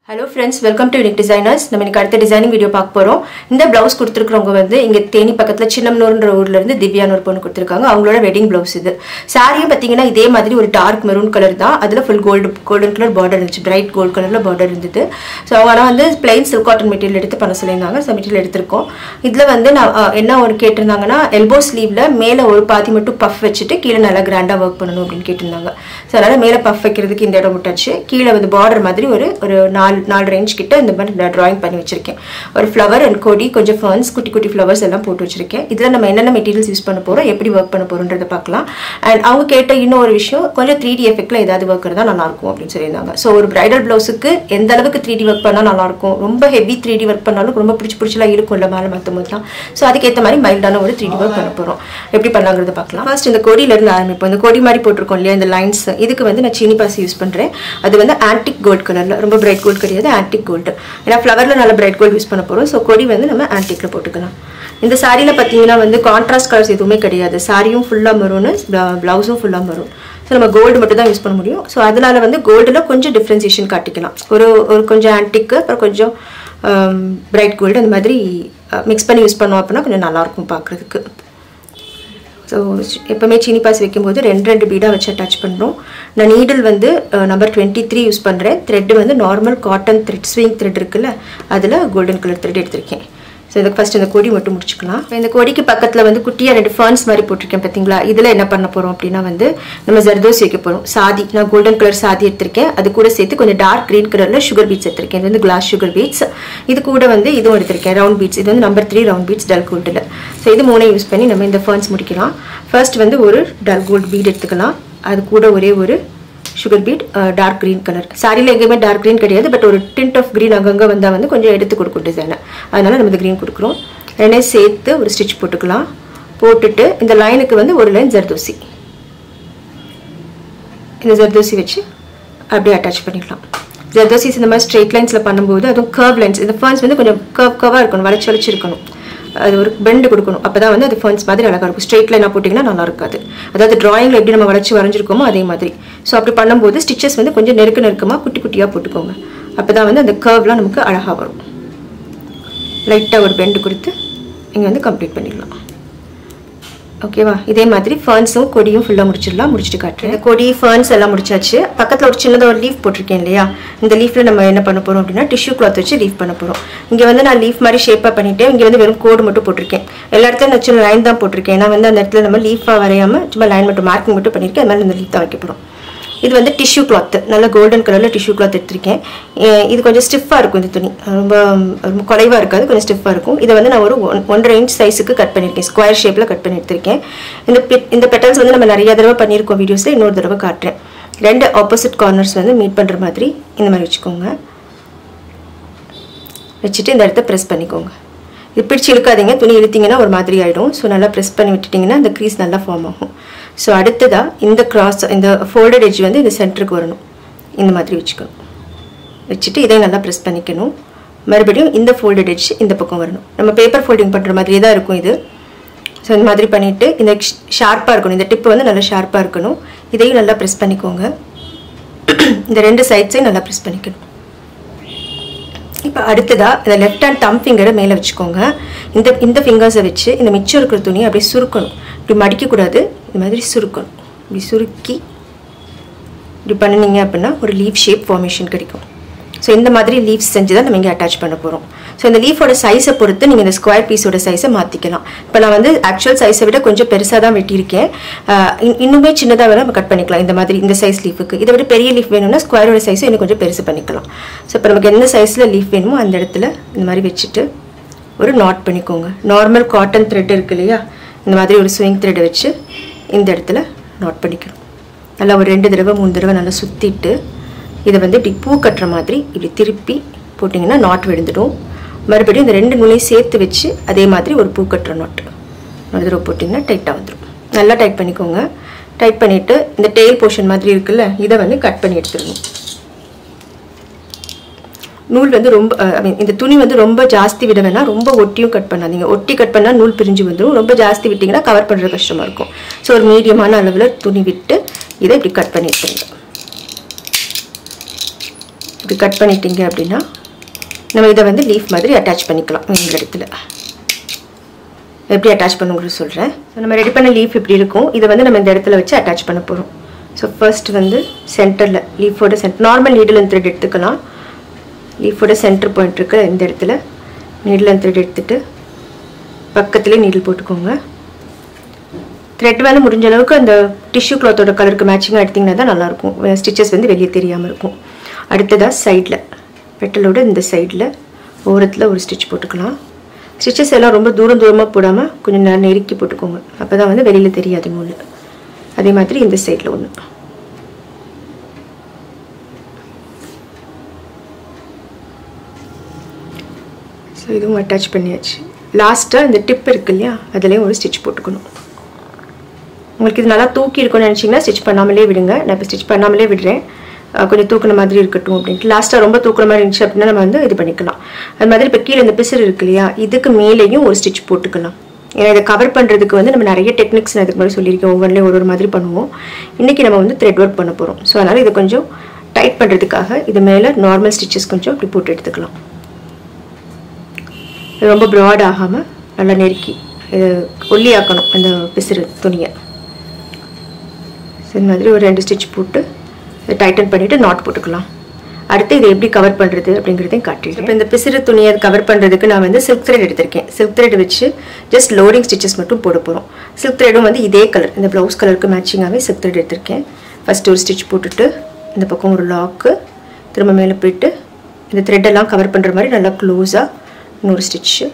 hello friends welcome to unique designers நம்ம இன்னைக்கு அடுத்த டிசைனிங் வீடியோ பார்க்க போகிறோம் இந்த ப்ளவுஸ் கொடுத்துருக்கவங்க வந்து இங்கே தேனி பக்கத்தில் சின்னம்னூர்ன்ற ஊர்ல இருந்து திவ்யான்னு ஒரு பொண்ணு கொடுத்துருக்காங்க அவங்களோட வெட்டிங் ப்ளவுஸ் இது சாரியும் பார்த்தீங்கன்னா இதே மாதிரி ஒரு டார்க் மெரூன் கலர் தான் அதில் full gold golden colour border இருந்துச்சு பிரைட் கோல்டு கலரில் பார்டர் இருந்தது ஸோ அவங்க ஆனால் வந்து பிளைன் சில்க் காட்டன் மெட்டீரியல் எடுத்து பண்ண சொல்லியிருந்தாங்க ஸோ மெட்டீரியல் எடுத்திருக்கோம் இதில் வந்து நான் அஹ், என்ன ஒரு கேட்டிருந்தாங்கன்னா எல்போ ஸ்லீவில் மேலே ஒரு பாதி மட்டும் பஃப் வச்சுட்டு கீழே நல்லா கிராண்டாக ஒர்க் பண்ணணும் அப்படின்னு கேட்டிருந்தாங்க ஸோ அதனால் மேலே பஃப் வைக்கிறதுக்கு இந்த இடம் விட்டாச்சு கீழே வந்து பார்டர் மாதிரி ஒரு ஒரு நாலு நாலு ரேஞ்ச் கிட்ட இந்த மாதிரி நான் ட்ராயிங் பண்ணி வச்சிருக்கேன் ஒரு ஃப்ளவர் அண்ட் கொடி கொஞ்சம் ஃபர்ன்ஸ் குட்டி குட்டி ஃப்ளவர்ஸ் எல்லாம் போட்டு வச்சிருக்கேன் இதில் நம்ம என்னென்ன மெட்டீரியல்ஸ் யூஸ் பண்ண போகிறோம் எப்படி ஒர்க் பண்ண போகிறோன்றதை பார்க்கலாம் அண்ட் அவங்க கேட்ட இன்னும் ஒரு விஷயம் கொஞ்சம் த்ரீ டி எஃபெக்ட்ல ஏதாவது ஒர்க் இருந்தால் நல்லாயிருக்கும் அப்படின்னு சொல்லியிருந்தாங்க ஸோ ஒரு பிரைடல் ப்ளவுஸுக்கு எந்த அளவுக்கு த்ரீ டி ஒர்க் பண்ணால் நல்லாயிருக்கும் ரொம்ப ஹெவி த்ரீ டி ஒர்க் பண்ணாலும் ரொம்ப பிடிச்சி பிடிச்சலாம் இருக்கும்ல மேலே மற்ற போதுலாம் ஸோ அதுக்கேற்ற மாதிரி மைல்டான ஒரு த்ரீ டி ஒர்க் பண்ண போகிறோம் எப்படி பண்ணலாங்கிறத பார்க்கலாம் ஃபர்ஸ்ட் இந்த கொடியிலேருந்து ஆரம்பிப்போம் இந்த கொடி மாதிரி போட்டிருக்கோம் இல்லையா இந்த லைன்ஸ் இதுக்கு வந்து நான் சீனி பாசி யூஸ் பண்ணுறேன் அது வந்து ஆன்டிக் கோல்டு கலரில் ரொம்ப பிரைட் கோல்டு கிடையாது ஆன்டிக் கோல்டு ஏன்னா ஃப்ளவரில் நல்ல பிரைட் கோல்டு யூஸ் பண்ண போகிறோம் ஸோ கொடி வந்து நம்ம ஆன்டிக்கில் போட்டுக்கலாம் இந்த சாரியில் பார்த்தீங்கன்னா வந்து கான்ட்ராஸ்ட் கலர்ஸ் எதுவுமே கிடையாது சாரியும் ஃபுல்லாக மருன்னு ப்ளவுஸும் ஃபுல்லாக மரும் ஸோ நம்ம கோல்டு மட்டும் தான் யூஸ் பண்ண முடியும் ஸோ அதனால வந்து கோல்டில் கொஞ்சம் டிஃப்ரென்சியேஷன் காட்டிக்கலாம் ஒரு ஒரு கொஞ்சம் ஆன்டிக்கு அப்புறம் கொஞ்சம் பிரைட் கோல்டு அந்த மாதிரி மிக்ஸ் பண்ணி யூஸ் பண்ணோம் அப்படின்னா கொஞ்சம் நல்லாயிருக்கும் பார்க்குறதுக்கு ஸோ எப்போவுமே சீனி பாஸ் வைக்கும்போது ரெண்டு ரெண்டு பீடாக வச்சு அட்டாச் பண்ணுறோம் நான் நீடில் வந்து நம்பர் டுவெண்ட்டி த்ரீ யூஸ் பண்ணுறேன் த்ரெட்டு வந்து normal cotton thread sewing thread இருக்குல்ல அதில் கோல்டன் கலர் த்ரெட் எடுத்திருக்கேன் ஸோ இதுக்கு ஃபஸ்ட் இந்த கொடி மட்டும் முடிச்சுக்கலாம் இப்போ இந்த கொடிக்கு பக்கத்தில் வந்து குட்டியாக ரெண்டு ஃபர்ன்ஸ் மாதிரி போட்டிருக்கேன் பார்த்தீங்களா இதில் என்ன பண்ண போகிறோம் அப்படின்னா வந்து நம்ம ஜர்தோசி வைக்க போகிறோம் சாதி நான் கோல்டன் கலர் சாதி எடுத்திருக்கேன் அது கூட சேர்த்து கொஞ்சம் டார்க் க்ரீன் கலரில் சுகர் பீட்ஸ் எடுத்திருக்கேன் இது வந்து கிளாஸ் சுகர் பீட்ஸ் இது கூட வந்து இதுவும் எடுத்திருக்கேன் ரவுண்ட் பீட்ஸ் இது வந்து number three round beads dull கோல்டில் ஸோ இது மூணை யூஸ் பண்ணி நம்ம இந்த ஃபர்ன்ஸ் முடிக்கலாம் ஃபர்ஸ்ட் வந்து ஒரு டல் கோல்டு பீட் எடுத்துக்கலாம் அது கூட ஒரே ஒரு sugar bead dark green colour சாரியில் எங்கேயுமே டார்க் க்ரீன் கிடையாது பட் ஒரு டிண்ட் ஆஃப் க்ரீன் அங்கங்கே வந்தால் வந்து கொஞ்சம் எடுத்து கொடுக்கும் டிசைனை அதனால நம்ம இந்த க்ரீன் கொடுக்குறோம் ரெண்டையும் சேர்த்து ஒரு ஸ்டிச் போட்டுக்கலாம் போட்டுட்டு இந்த லைனுக்கு வந்து ஒரு லைன் ஜர்தோசி இந்த ஜர்தோசி வச்சு அப்படியே அட்டாச் பண்ணிக்கலாம் ஜர்தோசிஸ் இந்த மாதிரி ஸ்ட்ரெயிட் லைன்ஸில் பண்ணும்போது அதுவும் கர்வ் லைன்ஸ் இந்த ஃபர்ன்ஸ் வந்து கொஞ்சம் கர்வ் கர்வாக இருக்கணும் வளைச்சு வளைச்சு இருக்கணும் அது ஒரு பெண்டு கொடுக்கணும் அப்போ தான் வந்து அது ஃபர்ன்ஸ் மாதிரி அழகாக இருக்கும் ஸ்ட்ரெயிட் லைனாக போட்டிங்கன்னா நல்லா இருக்காது அதாவது ட்ராயிங்கில் எப்படி நம்ம வளைச்சு வரைஞ்சிருக்கோமோ அதே மாதிரி ஸோ அப்படி பண்ணும்போது ஸ்டிச்சஸ் வந்து கொஞ்சம் நெருக்க நெருக்கமாக குட்டி குட்டியாக போட்டுக்கோங்க அப்போ தான் வந்து அந்த கர்வ்லாம் நமக்கு அழகாக வரும் லைட்டாக ஒரு பெண்டு கொடுத்து இங்கே வந்து கம்ப்ளீட் பண்ணிடலாம் ஓகேவா இதே மாதிரி ஃபர்ன்ஸும் கொடியும் ஃபுல்லாக முடிச்சிடலாம் முடிச்சுட்டு காட்டுறேன் இந்த கொடி ஃபர்ன்ஸ் எல்லாம் முடிச்சாச்சு பக்கத்தில் ஒரு சின்னதாக ஒரு லீஃப் போட்டிருக்கேன் இல்லையா இந்த லீஃபில் நம்ம என்ன பண்ண போகிறோம் அப்படின்னா டிஷ்யூ கிளாத் வச்சு லீஃப் பண்ண போகிறோம் இங்கே வந்து நான் லீஃப் மாதிரி ஷேப்பாக பண்ணிவிட்டு இங்கே வந்து வெறும் கோடு மட்டும் போட்டிருக்கேன் எல்லா இடத்துலையும் நான் சின்ன லைன் தான் போட்டிருக்கேன் ஏன்னா வந்து அந்த இடத்துல நம்ம லீஃபாக வரையாமல் சும்மா லைன் மட்டும் மார்க்கிங் மட்டும் பண்ணியிருக்கேன் அதனால இந்த லீஃப் தான் வைக்க போகிறோம் இது வந்து டிஷ்யூ கிளாத் நல்ல கோல்டன் கலரில் டிஷ்யூ கிளாத் எடுத்திருக்கேன் எ- இது கொஞ்சம் ஸ்டிஃபாக இருக்கும் இந்த துணி ரொம்ப ரொம்ப குறைவாக இருக்காது கொஞ்சம் ஸ்டிஃபாக இருக்கும் இதை வந்து நான் ஒரு ஒன் ஒன்றரை இன்ச் சைஸுக்கு கட் பண்ணியிருக்கேன் ஸ்கொயர் ஷேப்பில் கட் பண்ணி எடுத்திருக்கேன் இந்த பெட் இந்த பெட்டல்ஸ் வந்து நம்ம நிறைய தடவை பண்ணியிருக்கோம் வீடியோஸில் இன்னொரு தடவை காட்டுறேன் ரெண்டு ஆப்போசிட் கார்னர்ஸ் வந்து மீட் பண்ணுற மாதிரி இந்த மாதிரி வச்சுக்கோங்க வச்சுட்டு இந்த இடத்த ப்ரெஸ் பண்ணிக்கோங்க இது பிடிச்சி இழுக்காதீங்க துணி இழுத்தீங்கன்னா ஒரு மாதிரி ஆகிடும் ஸோ நல்லா ப்ரெஸ் பண்ணி விட்டுட்டிங்கன்னா அந்த க்ரீஸ் நல்லா ஃபார்ம் ஆகும் ஸோ அடுத்ததாக இந்த கிராஸ் இந்த ஃபோல்டட் எட்ஜ் வந்து இந்த சென்டருக்கு வரணும் இந்த மாதிரி வச்சுக்கணும் வச்சுட்டு இதை நல்லா ப்ரெஸ் பண்ணிக்கணும் மறுபடியும் இந்த ஃபோல்டட் எட்ஜ் இந்த பக்கம் வரணும் நம்ம பேப்பர் ஃபோல்டிங் பண்ணுற மாதிரியே தான் இருக்கும் இது ஸோ இந்த மாதிரி பண்ணிவிட்டு இந்த ஷார்ப்பாக இருக்கணும் இந்த டிப்பு வந்து நல்லா ஷார்ப்பாக இருக்கணும் இதையும் நல்லா ப்ரெஸ் பண்ணிக்கோங்க இந்த ரெண்டு சைட்ஸையும் நல்லா ப்ரெஸ் பண்ணிக்கணும் இப்போ அடுத்ததா இந்த லெஃப்ட் ஹேண்ட் தம் ஃபிங்கரை மேலே வச்சுக்கோங்க இந்த இந்த ஃபிங்கர்ஸை வச்சு இந்த மிச்சம் இருக்கிற துணியை அப்படியே சுருக்கணும் இப்படி மடிக்கக்கூடாது இந்த மாதிரி சுருக்கணும் இப்படி சுருக்கி இப்படி பண்ணினீங்க அப்படின்னா ஒரு லீஃப் ஷேப் ஃபார்மேஷன் கிடைக்கும் ஸோ இந்த மாதிரி லீவ்ஸ் செஞ்சு தான் நம்ம இங்கே அட்டாச் பண்ண போகிறோம் ஸோ இந்த லீஃபோட சைஸை பொறுத்து நீங்கள் இந்த ஸ்கொயர் பீஸோட சைஸை மாற்றிக்கலாம் இப்போ நான் வந்து ஆக்சுவல் சைஸை விட கொஞ்சம் பெருசாக தான் வெட்டியிருக்கேன் ஆஹ் இன்- இன்னுமே சின்னதாக வேணால் நம்ம கட் பண்ணிக்கலாம் இந்த மாதிரி இந்த சைஸ் லீஃபுக்கு இதை விட பெரிய லீஃப் வேணும்னா ஸ்கொயரோட சைஸை இன்னும் கொஞ்சம் பெருசு பண்ணிக்கலாம் ஸோ இப்போ நமக்கு எந்த சைஸில் லீஃப் வேணுமோ அந்த இடத்துல இந்த மாதிரி வச்சுட்டு ஒரு நாட் பண்ணிக்கோங்க நார்மல் காட்டன் த்ரெட் இருக்கு இல்லையா இந்த மாதிரி ஒரு ஸ்விங் த்ரெட்டை வச்சு இந்த இடத்துல நாட் பண்ணிக்கணும் நல்லா ஒரு ரெண்டு தடவை மூணு தடவை நல்லா சுற்றிட்டு இதை வந்து இப்படி பூ கட்டுற மாதிரி இப்படி திருப்பி போட்டிங்கன்னா நாட் விழுந்துடும் மறுபடியும் இந்த ரெண்டு நூலையும் சேர்த்து வச்சு அதே மாதிரி ஒரு பூ கட்டுற நாட் ஒரு தடவை போட்டிங்கன்னா டைட்டாக வந்துடும் நல்லா டைட் பண்ணிக்கோங்க டைட் பண்ணிவிட்டு இந்த டெய்ல் போர்ஷன் மாதிரி இருக்குல்ல இதை வந்து கட் பண்ணி எடுத்துடணும் நூல் வந்து ரொம்ப ஐ மீன் இந்த துணி வந்து ரொம்ப ஜாஸ்தி விட வேணாம் ரொம்ப ஒட்டியும் கட் பண்ணாதீங்க ஒட்டி கட் பண்ணால் நூல் பிரிஞ்சு வந்துடும் ரொம்ப ஜாஸ்தி விட்டிங்கன்னா கவர் பண்ணுறது கஷ்டமாக இருக்கும் ஸோ ஒரு மீடியமான அளவில் துணி விட்டு இதை இப்படி கட் பண்ணி எடுத்துருங்க இப்படி கட் பண்ணிட்டீங்க அப்படின்னா நம்ம இதை வந்து லீஃப் மாதிரி அட்டாச் பண்ணிக்கலாம் இந்த இடத்துல எப்படி அட்டாச் பண்ணுங்கிறது சொல்கிறேன் ஸோ நம்ம ரெடி பண்ண லீஃப் இப்படி இருக்கும் இதை வந்து நம்ம இந்த இடத்துல வச்சு அட்டாச் பண்ண போகிறோம் ஸோ ஃபர்ஸ்ட் வந்து சென்டரில் லீஃபோட centre normal needle and thread எடுத்துக்கலாம் லீஃபோட சென்டர் பாயிண்ட் இருக்கு இந்த இடத்துல நீடில் அண்ட் த்ரெட் எடுத்துட்டு பக்கத்துலேயே நீடில் போட்டுக்கோங்க த்ரெட் வந்து முடிஞ்ச அளவுக்கு அந்த டிஷ்யூ கிளாத்தோட கலருக்கு மேட்சிங்காக எடுத்திங்கன்னா தான் நல்லாயிருக்கும் ஸ்டிச்சஸ் வந்து வெளியே தெரியாமல் இருக்கும் அடுத்ததாக சைடில் பெட்டலோட இந்த சைடில் ஓரத்தில் ஒரு ஸ்டிச் போட்டுக்கலாம் ஸ்டிச்சஸ் எல்லாம் ரொம்ப தூரம் தூரமாக போடாமல் கொஞ்சம் நேரம் நெருக்கி போட்டுக்கோங்க அப்போ தான் வந்து வெளியில் தெரியாது நூல் அதே மாதிரி இந்த சைடில் ஒன்று ஸோ இதுவும் அட்டாச் பண்ணியாச்சு லாஸ்ட்டாக இந்த டிப் இருக்கு இல்லையா அதுலேயும் ஒரு ஸ்டிச் போட்டுக்கணும் உங்களுக்கு இது நல்லா தூக்கி இருக்கும்னு நினச்சிங்கன்னா ஸ்டிச் பண்ணாமலே விடுங்க நான் இப்போ ஸ்டிச் பண்ணாமலே விடுறேன் அஹ் கொஞ்சம் தூக்குன மாதிரி இருக்கட்டும் அப்படின்ட்டு லாஸ்ட்டாக ரொம்ப தூக்குற மாதிரி இருந்துச்சு அப்படின்னா நம்ம வந்து இது பண்ணிக்கலாம் அது மாதிரி இப்போ கீழே இந்த பிசர் இருக்கு இல்லையா இதுக்கு மேலேயும் ஒரு ஸ்டிச் போட்டுக்கலாம் ஏன்னா இதை கவர் பண்ணுறதுக்கு வந்து நம்ம நிறைய டெக்னிக்ஸ் நான் இதுக்கு முன்னாடி சொல்லியிருக்கேன் ஒவ்வொன்றிலையும் ஒரு ஒரு மாதிரி பண்ணுவோம் இன்றைக்கி நம்ம வந்து த்ரெட் ஒர்க் பண்ண போகிறோம் ஸோ அதனால் இதை கொஞ்சம் டைட் பண்ணுறதுக்காக இது மேலே நார்மல் ஸ்டிச்சஸ் கொஞ்சம் இப்படி போட்டு எடுத்துக்கலாம் இது ரொம்ப ப்ராட் ஆகாமல் நல்லா நெருக்கி இது ஒல்லியாக்கணும் அந்த பிசிறு துணியை ஸோ இந்த மாதிரி ஒரு ரெண்டு ஸ்டிச் போட்டு இதை டைட்டன் பண்ணிவிட்டு நாட் போட்டுக்கலாம் அடுத்து இதை எப்படி கவர் பண்ணுறது அப்படிங்கிறதையும் காட்டிடுறேன் இப்போ இந்த பிசிறு துணியை கவர் பண்ணுறதுக்கு நான் வந்து சில்க் த்ரெட் எடுத்திருக்கேன் சில்க் த்ரெட் வச்சு ஜஸ்ட் லோடிங் ஸ்டிச்சஸ் மட்டும் போட போகிறோம் சில்க் த்ரெடும் வந்து இதே கலர் இந்த ப்ளவுஸ் கலருக்கு மேட்சிங்காகவே சில்க் த்ரெட் எடுத்திருக்கேன் ஃபஸ்ட்டு ஒரு ஸ்டிச் போட்டுட்டு இந்த பக்கம் ஒரு லாக்கு திரும்ப மேலே போயிட்டு இந்த த்ரெட்டெல்லாம் கவர் பண்ணுற மாதிரி நல்லா க்ளோஸாக இன்னொரு ஸ்டிச்சு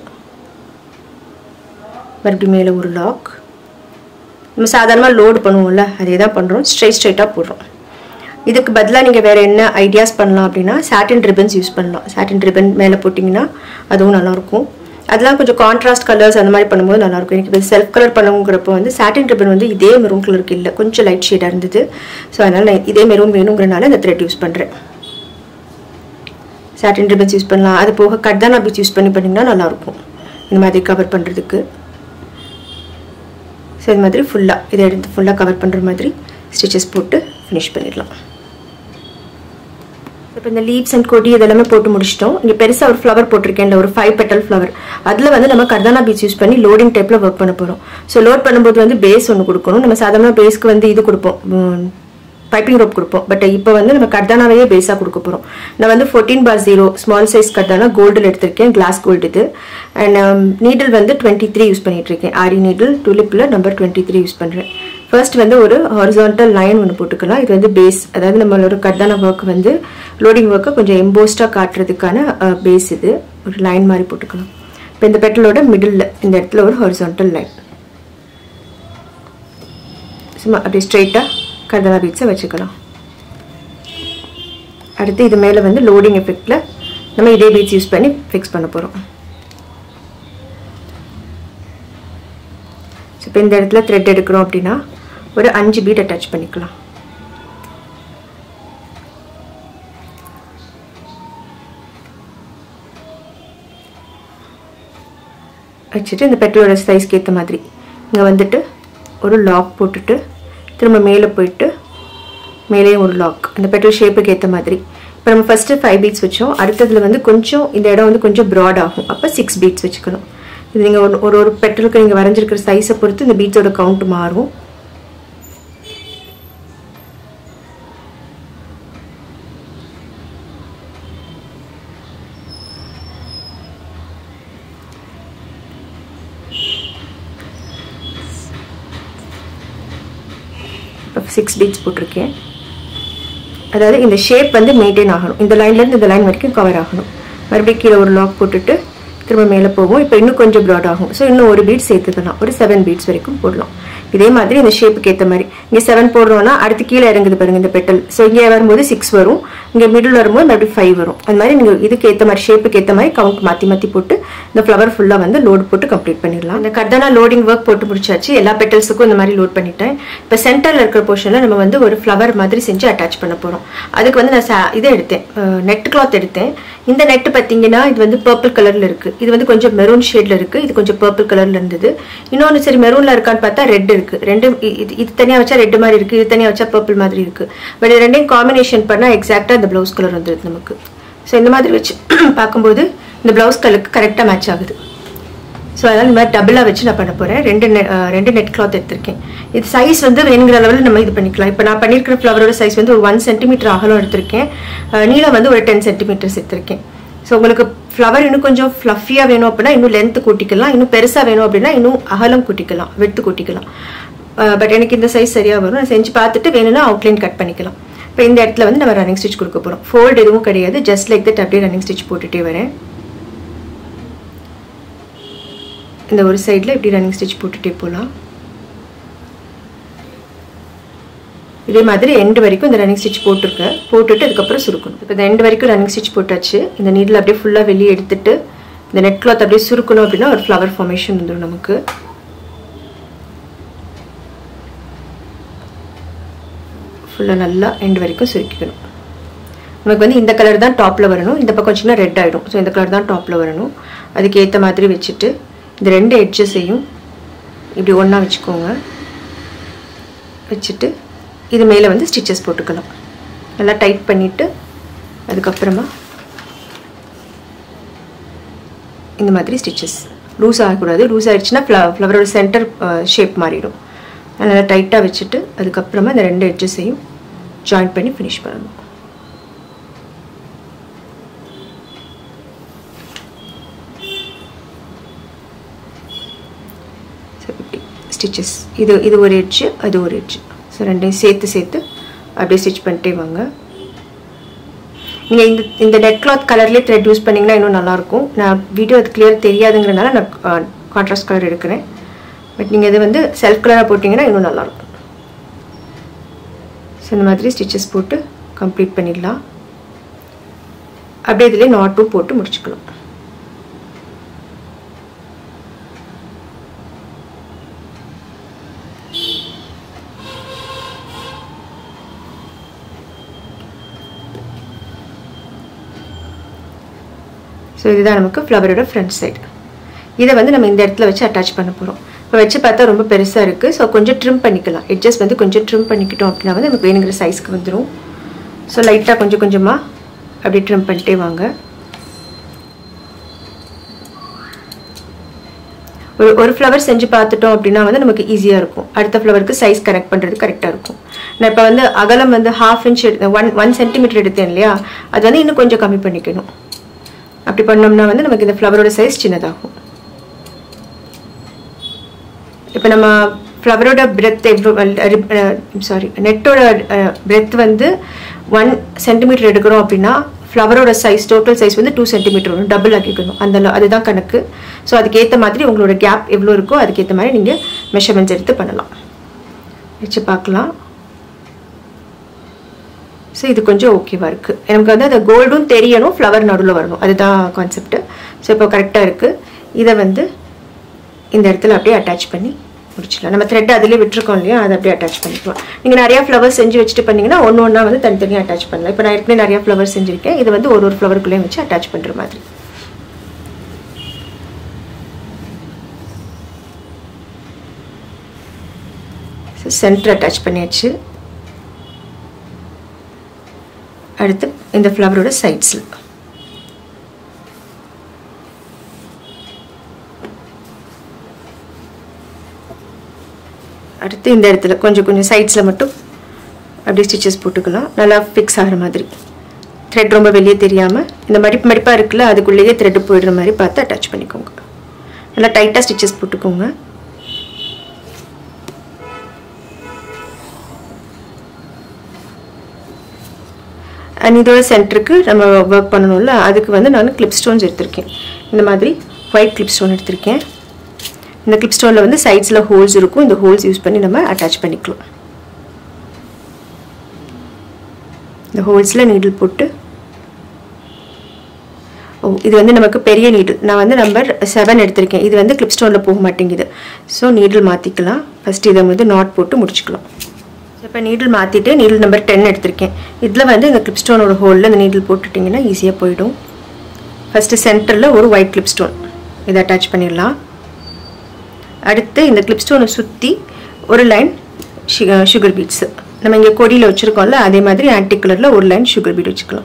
மறுபடியும் மேலே ஒரு லாக் நம்ம சாதாரணமாக லோடு பண்ணுவோம்ல அதே தான் பண்ணுறோம் ஸ்ட்ரைட் ஸ்ட்ரைட்டாக போடுறோம் இதுக்கு பதிலாக நீங்கள் வேறு என்ன ஐடியாஸ் பண்ணலாம் அப்படின்னா சாட்டின் ரிப்பன்ஸ் யூஸ் பண்ணலாம் சாட்டின் ரிப்பன் மேலே போட்டிங்கன்னா அதுவும் நல்லாயிருக்கும் அதெல்லாம் கொஞ்சம் கான்ட்ராஸ்ட் கலர்ஸ் அந்த மாதிரி பண்ணும்போது நல்லாயிருக்கும் எனக்கு இப்போ செல்ஃப் கலர் பண்ணுங்கிறப்போ வந்து சாட்டின் ரிப்பன் வந்து இதே மெரூன் கலருக்கு இல்லை கொஞ்சம் லைட் ஷேடாக இருந்தது ஸோ அதனால் நான் இதே மெரூன் வேணுங்கிறனால இந்த த்ரெட் யூஸ் பண்ணுறேன் சாட்டின் ரிப்பன்ஸ் யூஸ் பண்ணலாம் அது போக கட்தானா பீச் யூஸ் பண்ணி பண்ணிங்கன்னா நல்லாயிருக்கும் இந்த மாதிரி கவர் பண்ணுறதுக்கு ஸோ இது மாதிரி ஃபுல்லாக இதை எடுத்து ஃபுல்லாக கவர் பண்ணுற மாதிரி ஸ்டிச்சஸ் போட்டு ஃபினிஷ் பண்ணிடலாம் இப்போ இந்த லீவ்ஸ் அண்ட் கொடி இதெல்லாமே போட்டு முடிச்சிட்டோம் இங்கே பெருசாக ஒரு ஃப்ளவர் போட்டிருக்கேன்ல ஒரு ஃபைவ் பெட்டல் ஃப்ளவர் அதில் வந்து நம்ம கர்தானா பீச் யூஸ் பண்ணி லோடிங் டைப்பில் ஒர்க் பண்ண போகிறோம் ஸோ லோட் பண்ணும்போது வந்து பேஸ் ஒன்று கொடுக்கணும் நம்ம சாதாரண பேஸ்க்கு வந்து இது கொடுப்போம் பைப்பிங் ரோப் கொடுப்போம் பட் இப்போ வந்து நம்ம கர்தானாவையே பேஸாக கொடுக்க போகிறோம் நான் வந்து fourteen bar zero small size kardana கோல்டில் எடுத்திருக்கேன் கிளாஸ் கோல்டு இது அண்ட் நீடில் வந்து டுவெண்ட்டி த்ரீ யூஸ் பண்ணிட்டு இருக்கேன் ஆரி நீடில் டுலிப்பில் நம்பர் டுவெண்ட்டி த்ரீ யூஸ் பண்ணுறேன் ஃபர்ஸ்ட் வந்து ஒரு ஹாரிசான்டல் லைன் ஒன்று போட்டுக்கலாம் இது வந்து பேஸ் அதாவது நம்மளோட கர்தானா ஒர்க் வந்து லோடிங் ஒர்க்கை கொஞ்சம் எம்போஸ்டாக காட்டுறதுக்கான பேஸ் இது ஒரு லைன் மாதிரி போட்டுக்கலாம் இப்போ இந்த பெட்டலோட மிடில் இந்த இடத்துல ஒரு ஹாரிசான்டல் லைன் சும்மா அப்படியே ஸ்ட்ரைட்டாக கர்தானா பீட்ஸை வச்சுக்கலாம் அடுத்து இது மேலே வந்து லோடிங் எஃபெக்டில் நம்ம இதே பீட்ஸ் யூஸ் பண்ணி ஃபிக்ஸ் பண்ண போகிறோம் ஸோ இப்போ இந்த இடத்துல த்ரெட் எடுக்கிறோம் அப்படின்னா ஒரு அஞ்சு பீட் அட்டாச் பண்ணிக்கலாம் வச்சுட்டு இந்த பெட்ரோட சைஸ்க்கு ஏற்ற மாதிரி இங்கே வந்துட்டு ஒரு லாக் போட்டுட்டு திரும்ப மேலே போயிட்டு மேலேயும் ஒரு லாக் அந்த பெட்ரோல் ஷேப்புக்கு ஏற்ற மாதிரி இப்போ நம்ம ஃபஸ்ட்டு ஃபைவ் பீட்ஸ் வச்சோம் அடுத்ததில் வந்து கொஞ்சம் இந்த இடம் வந்து கொஞ்சம் ப்ராட் ஆகும் அப்போ சிக்ஸ் பீட்ஸ் வச்சுக்கணும் இது நீங்கள் ஒரு ஒரு ஒரு பெட்ரோலுக்கு நீங்கள் வரைஞ்சிருக்கிற சைஸை பொறுத்து இந்த பீட்ஸோட கவுண்ட் மாறும் இப்போ சிக்ஸ் பீட்ஸ் போட்டிருக்கேன் அதாவது இந்த ஷேப் வந்து மெயின்டைன் ஆகணும் இந்த லைன்லேருந்து இந்த லைன் வரைக்கும் கவர் ஆகணும் மறுபடியும் கீழே ஒரு லாக் போட்டுட்டு திரும்ப மேலே போகும் இப்போ இன்னும் கொஞ்சம் ப்ராட் ஆகும் ஸோ இன்னும் ஒரு பீட் சேர்த்துக்கலாம் ஒரு செவன் பீட்ஸ் வரைக்கும் போடலாம் இதே மாதிரி இந்த ஷேப்புக்கு ஏற்ற மாதிரி இங்கே செவன் போடுறோம்னா அடுத்து கீழே இறங்குது பாருங்க இந்த பெட்டல் ஸோ இங்கே வரும்போது சிக்ஸ் வரும் இங்கே மிடில் வரும்போது மறுபடியும் ஃபைவ் வரும் அது மாதிரி நீங்கள் இதுக்கு ஏற்ற மாதிரி ஷேப்புக்கு ஏற்ற மாதிரி கவுண்ட் மாற்றி மாற்றி போட்டு இந்த ஃப்ளவர் ஃபுல்லாக வந்து லோட் போட்டு கம்ப்ளீட் பண்ணிடலாம் இந்த கர்தானா லோடிங் ஒர்க் போட்டு முடிச்சாச்சு எல்லா பெட்டல்ஸுக்கும் இந்த மாதிரி லோட் பண்ணிட்டேன் இப்போ சென்டரில் இருக்கிற போர்ஷனில் நம்ம வந்து ஒரு ஃப்ளவர் மாதிரி செஞ்சு அட்டாச் பண்ண போகிறோம் அதுக்கு வந்து நான் சா இதை எடுத்தேன் நெட் கிளாத் எடுத்தேன் இந்த நெட்டு பார்த்தீங்கன்னா இது வந்து பர்பிள் கலரில் இருக்குது இது வந்து கொஞ்சம் மெரூன் ஷேடில் இருக்குது இது கொஞ்சம் பர்பிள் கலரில் இருந்தது இன்னொன்று சரி மெரூனில் இருக்கான்னு பார்த்தா ரெட் இருக்குது ரெண்டு இ- இது இது தனியாக வச்சா ரெட் மாதிரி இருக்குது இது தனியாக வச்சா பர்பிள் மாதிரி இருக்குது பட் இது ரெண்டையும் காம்பினேஷன் பண்ணால் எக்ஸாக்டாக இந்த ப்ளவுஸ் கலர் வந்துடுது நமக்கு ஸோ இந்த மாதிரி வச்சு பார்க்கும்போது இந்த ப்ளவுஸ் கலருக்கு கரெக்டாக மேட்ச் ஆகுது ஸோ அதனால் இந்த மாதிரி டபுளாக வச்சு நான் பண்ண போகிறேன் ரெண்டு நெ அஹ் ரெண்டு நெட் கிளாத் எடுத்திருக்கேன் இது சைஸ் வந்து வேணுங்கிற லெவலில் நம்ம இது பண்ணிக்கலாம் இப்போ நான் பண்ணியிருக்கிற ஃப்ளவரோட சைஸ் வந்து ஒரு ஒன் சென்டிமீட்டர் அகலம் எடுத்திருக்கேன் அஹ் நீளம் வந்து ஒரு டென் சென்டிமீட்டர்ஸ் எடுத்திருக்கேன் ஸோ உங்களுக்கு ஃப்ளவர் இன்னும் கொஞ்சம் ஃப்ளஃபியாக வேணும் அப்படின்னா இன்னும் லென்த் கூட்டிக்கலாம் இன்னும் பெருசாக வேணும் அப்படின்னா இன்னும் அகலம் கூட்டிக்கலாம் வெட்டு கூட்டிக்கலாம் பட் எனக்கு இந்த சைஸ் சரியாக வரும் நான் செஞ்சு பார்த்துட்டு வேணும்னா அவுட்லைன் கட் பண்ணிக்கலாம் இப்போ இந்த இடத்துல வந்து நம்ம ரன்னிங் ஸ்டிச் கொடுக்க போகிறோம் ஃபோல்டு எதுவும் கிடையாது ஜஸ்ட் லைக் தட் அப்படியே ரன்னிங் ஸ்டிச் போட்டுகிட்டே வரேன் இந்த ஒரு சைடில் இப்படி ரன்னிங் ஸ்டிச் போட்டுகிட்டே போகலாம் இதே மாதிரி எண்டு வரைக்கும் இந்த ரன்னிங் ஸ்டிச் போட்டிருக்கேன் போட்டுட்டு அதுக்கப்புறம் சுருக்கணும் இப்போ இந்த எண்டு வரைக்கும் ரன்னிங் ஸ்டிச் போட்டாச்சு இந்த நீடில் அப்படியே ஃபுல்லாக வெளியே எடுத்துட்டு இந்த நெட் கிளாத் அப்படியே சுருக்கணும் அப்படின்னா ஒரு ஃப்ளவர் ஃபார்மேஷன் வந்துடும் நமக்கு ஃபுல்லாக நல்லா எண்டு வரைக்கும் சுருக்கிக்கணும் நமக்கு வந்து இந்த கலர் தான் டாப்பில் வரணும் இந்த பக்கம் வச்சிங்கன்னா ரெட் ஆகிடும் ஸோ இந்த கலர் தான் டாப்பில் வரணும் அதுக்கு ஏற்ற மாதிரி வச்சுட்டு இந்த ரெண்டு எட்ஜஸையும் இப்படி ஒன்றா வச்சுக்கோங்க வச்சுட்டு இது மேலே வந்து ஸ்டிச்சஸ் போட்டுக்கலாம் நல்லா டைட் பண்ணிவிட்டு அதுக்கப்புறமா இந்த மாதிரி ஸ்டிச்சஸ் லூஸ் ஆகக்கூடாது லூஸ் ஆகிடுச்சுன்னா ஃப்ள ஃப்ளவரோட சென்டர் ஷேப் மாறிடும் நல்லா டைட்டாக வச்சுட்டு அதுக்கப்புறமா இந்த ரெண்டு எட்ஜஸையும் ஜாயின் பண்ணி ஃபினிஷ் பண்ணணும் ஸ்டிச்சஸ் இது இது ஒரு எட்ஜு அது ஒரு எட்ஜு ஸோ ரெண்டையும் சேர்த்து சேர்த்து அப்படியே ஸ்டிச் பண்ணிட்டே வாங்க நீங்கள் இந்த இந்த நெட் கிளாத் கலர்லேயே த்ரெட் யூஸ் பண்ணிங்கன்னா இன்னும் நல்லாயிருக்கும் நான் வீடியோ அது கிளியர் தெரியாதுங்கிறனால நான் கான்ட்ராஸ்ட் கலர் எடுக்கிறேன் பட் நீங்கள் இது வந்து செல்ஃப் கலராக போட்டிங்கன்னா இன்னும் நல்லாயிருக்கும் ஸோ இந்த மாதிரி ஸ்டிச்சஸ் போட்டு கம்ப்ளீட் பண்ணிடலாம் அப்படியே இதுலேயே நாட்டும் போட்டு முடிச்சுக்கலாம் ஸோ இதுதான் நமக்கு ஃப்ளவரோட ஃப்ரண்ட் சைடு இதை வந்து நம்ம இந்த இடத்துல வச்சு அட்டாச் பண்ண போகிறோம் இப்போ வச்சு பார்த்தா ரொம்ப பெருசாக இருக்குது ஸோ கொஞ்சம் ட்ரிம் பண்ணிக்கலாம் எட்ஜஸ் வந்து கொஞ்சம் ட்ரிம் பண்ணிக்கிட்டோம் அப்படின்னா வந்து நமக்கு வேணுங்கிற சைஸ்க்கு வந்துடும் ஸோ லைட்டாக கொஞ்சம் கொஞ்சமாக அப்படியே ட்ரிம் பண்ணிட்டே வாங்க ஒரு ஒரு ஃப்ளவர் செஞ்சு பார்த்துட்டோம் அப்படின்னா வந்து நமக்கு ஈஸியாக இருக்கும் அடுத்த ஃப்ளவருக்கு சைஸ் கனெக்ட் பண்ணுறது கரெக்டாக இருக்கும் நான் இப்போ வந்து அகலம் வந்து half inch one one centimetre எடுத்தேன் இல்லையா அது வந்து இன்னும் கொஞ்சம் கம்மி பண்ணிக்கணும் அப்படி பண்ணோம்னா வந்து நமக்கு இந்த ஃப்ளவரோட சைஸ் சின்னதாகும் இப்போ நம்ம ஃப்ளவரோட பிரெத் எவ்வளோ சாரி நெட்டோட பிரெத் வந்து ஒன் சென்டிமீட்டர் எடுக்கிறோம் அப்படின்னா ஃப்ளவரோட சைஸ் டோட்டல் சைஸ் வந்து டூ சென்டிமீட்டர் வரும் டபுள் ஆக்கிக்கணும் அந்த அளவு- அதுதான் கணக்கு ஸோ அதுக்கேற்ற மாதிரி உங்களோட கேப் எவ்வளோ இருக்கோ அதுக்கேற்ற மாதிரி நீங்கள் மெஷர்மெண்ட்ஸ் எடுத்து பண்ணலாம் வச்சு பார்க்கலாம் ஸோ இது கொஞ்சம் ஓகேவா இருக்குது எனக்கு வந்து அந்த கோல்டும் தெரியணும் ஃப்ளவர் நடுவில் வரணும் அதுதான் கான்செப்ட் ஸோ இப்போ கரெக்டாக இருக்குது இதை வந்து இந்த இடத்துல அப்படியே அட்டாச் பண்ணி முடிச்சிடலாம் நம்ம த்ரெட் அதிலே விட்டுருக்கோம் இல்லையா அதை அப்படியே அட்டாச் பண்ணிக்கலாம் நீங்கள் நிறையா ஃப்ளவர் செஞ்சு வச்சுட்டு பண்ணீங்கன்னா ஒன்று ஒன்றா வந்து தனித்தனியாக அட்டாச் பண்ணலாம் இப்போ நான் ஏற்கனவே நிறையா ஃப்ளவர் செஞ்சுருக்கேன் இது வந்து ஒரு ஒரு ஃப்ளவருக்குள்ளேயும் வச்சு அட்டாச் பண்ணுற மாதிரி சென்டர் அட்டாச் பண்ணியாச்சு அடுத்து இந்த ஃப்ளவரோட சைட்ஸில் அடுத்து இந்த இடத்துல கொஞ்சம் கொஞ்சம் சைட்ஸில் மட்டும் அப்படியே ஸ்டிச்சஸ் போட்டுக்கலாம் நல்லா ஃபிக்ஸ் ஆகிற மாதிரி த்ரெட் ரொம்ப வெளியே தெரியாமல் இந்த மடிப்பு மடிப்பாக இருக்குல்ல அதுக்குள்ளேயே த்ரெட்டு போயிடுற மாதிரி பார்த்து அட்டாச் பண்ணிக்கோங்க நல்லா டைட்டாக ஸ்டிச்சஸ் போட்டுக்கோங்க அண்ட் இதோட சென்டருக்கு நம்ம ஒர்க் பண்ணணும்ல அதுக்கு வந்து நான் கிளிப் ஸ்டோன்ஸ் எடுத்திருக்கேன் இந்த மாதிரி ஒயிட் கிளிப் ஸ்டோன் எடுத்திருக்கேன் இந்த கிளிப் ஸ்டோனில் வந்து சைட்ஸில் ஹோல்ஸ் இருக்கும் இந்த ஹோல்ஸ் யூஸ் பண்ணி நம்ம அட்டாச் பண்ணிக்கலாம் இந்த ஹோல்ஸில் நீடில் போட்டு ஓ இது வந்து நமக்கு பெரிய நீடில் நான் வந்து நம்பர் செவன் எடுத்திருக்கேன் இது வந்து கிளிப் ஸ்டோனில் போக மாட்டேங்குது ஸோ நீடில் மாற்றிக்கலாம் ஃபஸ்ட் இதை வந்து நாட் போட்டு முடிச்சுக்கலாம் இப்போ நீடில் மாற்றிட்டு நீடில் நம்பர் டென் எடுத்திருக்கேன் இதில் வந்து இந்த கிளிப் ஸ்டோனோட ஹோலில் இந்த நீடில் போட்டுட்டிங்கன்னா ஈஸியாக போயிடும் ஃபஸ்ட்டு சென்டரில் ஒரு ஒயிட் கிளிப் ஸ்டோன் இதை அட்டாச் பண்ணிடலாம் அடுத்து இந்த கிளிப் ஸ்டோனை சுற்றி ஒரு லைன் சுகர் பீட்ஸு நம்ம இங்கே கொடியில் வச்சுருக்கோம்ல அதே மாதிரி ஆன்டிக் கலரில் ஒரு லைன் சுகர் பீட் வச்சுக்கலாம்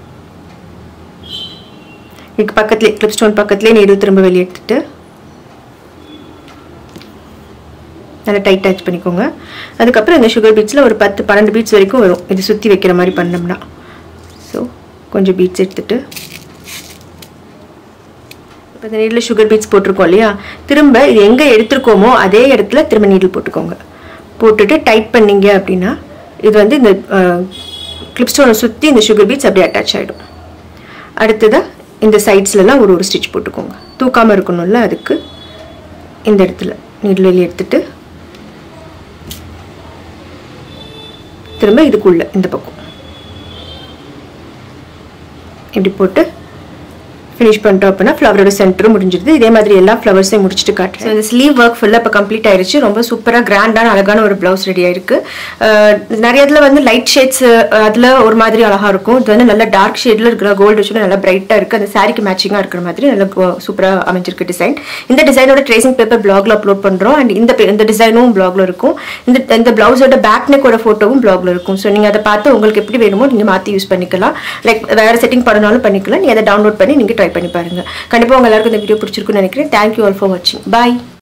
இதுக்கு பக்கத்துலேயே கிளிப் ஸ்டோன் பக்கத்துலேயே நீடு திரும்ப வெளியே எடுத்துட்டு நல்லா டைட் டச் பண்ணிக்கோங்க அதுக்கப்புறம் இந்த சுகர் பீட்ஸில் ஒரு பத்து பன்னெண்டு பீட்ஸ் வரைக்கும் வரும் இது சுற்றி வைக்கிற மாதிரி பண்ணோம்னா ஸோ கொஞ்சம் பீட்ஸ் எடுத்துட்டு இப்போ இந்த நீடில் சுகர் பீட்ஸ் போட்டிருக்கோம் இல்லையா திரும்ப இது எங்கே எடுத்திருக்கோமோ அதே இடத்துல திரும்ப நீடில் போட்டுக்கோங்க போட்டுட்டு டைட் பண்ணீங்க அப்படின்னா இது வந்து இந்த கிளிப் ஸ்டோனை சுற்றி இந்த சுகர் பீட்ஸ் அப்படியே அட்டாச் ஆகிடும் அடுத்ததாக இந்த சைட்ஸ்லலாம் ஒரு ஒரு ஸ்டிச் போட்டுக்கோங்க தூக்காமல் இருக்கணும்ல அதுக்கு இந்த இடத்துல நீடில் வெளியே எடுத்துட்டு திரும்ப இதுக்குள்ள இந்த பக்கம் இப்படி போட்டு ஃபினிஷ் பண்ணிட்டோம் அப்படின்னா ஃப்ளவரோட சென்டரும் முடிஞ்சிருது இதே மாதிரி எல்லா ஃப்ளவர்ஸையும் முடிச்சுட்டு காட்டுறேன் ஸோ இந்த ஸ்லீவ் ஒர்க் ஃபுல்லாக இப்போ கம்ப்ளீட் ஆயிருச்சு ரொம்ப சூப்பராக கிராண்டான அழகான ஒரு ப்ளவுஸ் ரெடி ஆயிருக்கு அஹ் நிறைய இதில் வந்து லைட் ஷேட்ஸ் அதில் ஒரு மாதிரி அழகாக இருக்கும் இது வந்து நல்ல டார்க் ஷேடில் இருக்கிற கோல்டு வச்சு நல்லா பிரைட்டாக இருக்குது அந்த சாரிக்கு மேட்சிங்காக இருக்கிற மாதிரி நல்ல சூப்பராக அமைஞ்சிருக்கு டிசைன் இந்த டிசைனோட ட்ரேசிங் பேப்பர் பிளாக்ல அப்லோட் பண்ணுறோம் அண்ட் இந்த pa- இந்த டிசைனும் பிளாக்ல இருக்கும் இந்த இந்த பிளவுஸோட பேக் நெக்கோட ஃபோட்டோவும் பிளாக்ல இருக்கும் ஸோ நீங்கள் அதை பார்த்து உங்களுக்கு எப்படி வேணுமோ நீங்கள் மாற்றி யூஸ் பண்ணிக்கலாம் லைக் வேறு செட்டிங் பண்ணனாலும் பண்ணிக்கலாம் நீங்கள் அதை டவுன்லோட் பண்ணி நீங்கள் ட்ரை பண்ணி பாருங்க கண்டிப்பாக உங்க எல்லாருக்கும் இந்த வீடியோ பிடிச்சிருக்குன்னு நினைக்கிறேன் தேங்க்யூ ஆல் ஃபார் வாட்சிங் பாய்